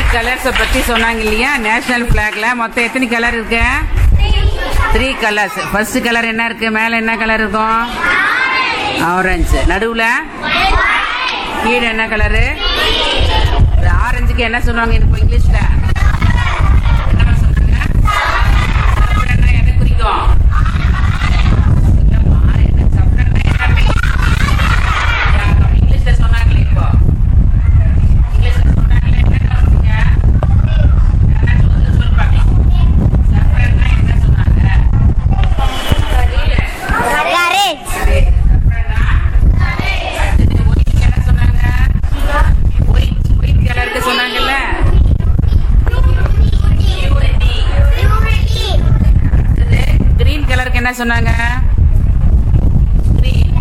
கலர்ஸை பற்றி சொன்னாங்க இல்லையா நேஷனல் ஃப்ளாக்ல மொத்தம் எத்தனை கலர் இருக்கு த்ரீ கலர்ஸ் ஃபர்ஸ்ட் கலர் என்ன இருக்கு மேலே என்ன கலர் இருக்கும் ஆரஞ்சு நடுவில் கீழே என்ன கலரு ஆரஞ்சுக்கு என்ன சொல்லுவாங்க எனக்கு இங்கிலீஷ்ல என்ன சொன்னாங்க சப்பரன்னா எதை குறிக்கும் இல்லம்மா, என்ன சப்பரன்னா என்ன? யார் இங்கிலீஷ்ல சொன்னாங்களே இப்போ இங்கிலீஷ்ல சொன்னாங்களே என்ன சொன்னீங்க யாரா சொல்லு சொல்லு பாக்கலாம் சப்பரன்னா என்ன சொன்னாங்க கரேஜ் சப்பரன்னா அடுத்தது ஒயிட் என்ன சொன்னாங்க ஒயிட் ஒயிட் கலருக்கு சொன்னாங்கல்ல கிரீன் கலருக்கு என்ன சொன்னாங்க Green.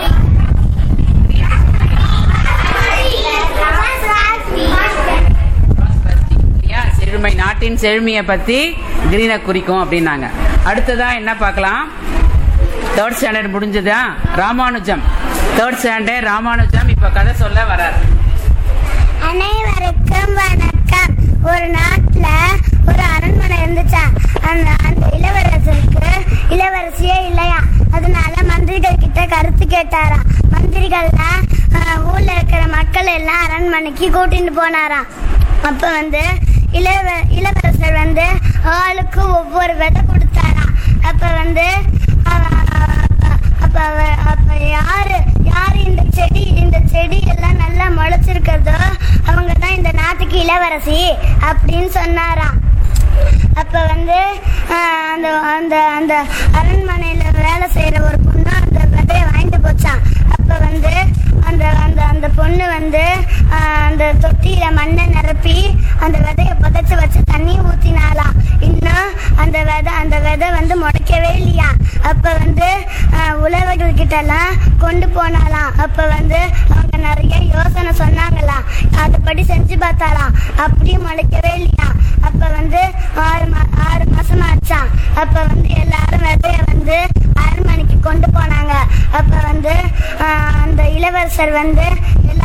இல்லையா? செழுமை நாட்டின் செழுமையை பத்தி கிரீனை குறிக்கும் அப்படின்னாங்க அடுத்ததா என்ன பார்க்கலாம் தேர்ட் ஸ்டாண்டர்ட் முடிஞ்சதா ராமானுஜம் தேர்ட் ஸ்டாண்டர்ட் ராமானுஜம் இப்ப கதை சொல்ல வரார் அனைவருக்கும் வணக்கம் ஒரு நாட்டுல ஒரு அரண்மனை இருந்துச்சா அந்த அந்த இளவரசருக்கு இளவரசியே இல்லையா அதனால மந்திரிகள் கிட்ட கருத்து கேட்டாராம் மந்திரிகள்லாம் ஆஹ், ஊர்ல இருக்கிற மக்கள் எல்லாம் அரண்மனைக்கு கூட்டிட்டு போனாராம் அப்ப வந்து இளவ இளவரசர் வந்து ஆளுக்கு ஒவ்வொரு விதை கொடுத்தாராம் அப்ப வந்து ஆஹ், அப்ப அவ- அப்ப யாரு யாரு இந்த செடி இந்த செடி எல்லாம் நல்லா முளைச்சிருக்கிறதோ அவங்க தான் இந்த நாட்டுக்கு இளவரசி அப்படின்னு சொன்னாராம் அப்ப வந்து ஆஹ், அந்த அந்த அந்த அரண்மனையில வேலை செய்யற ஒரு பொண்ணு அந்த விதைய வாங்கிட்டு போச்சான் அப்ப வந்து அந்த அந்த அந்த பொண்ணு வந்து ஆஹ், அந்த தொட்டியில மண்ணை நிரப்பி அந்த விதைய புதைச்சு வச்சு தண்ணி ஊத்தினாலாம் இன்னும் அந்த விதை அந்த விதை வந்து முளைக்கவே இல்லையா அப்ப வந்து ஆஹ், உழவர்கள் கிட்ட எல்லாம் கொண்டு போனாலாம் அப்ப வந்து அவங்க நிறைய யோசனை சொன்னாங்களாம் அதுபடி செஞ்சு பார்த்தாலாம் அப்படியும் முளைக்கவே இல்லையா அப்ப வந்து ஆறு மா ஆறு மாசம் ஆச்சான் அப்ப வந்து எல்லாரும் விதைய வந்து அரண்மனைக்கு கொண்டு போனாங்க அப்ப வந்து ஆஹ், அந்த இளவரசர் வந்து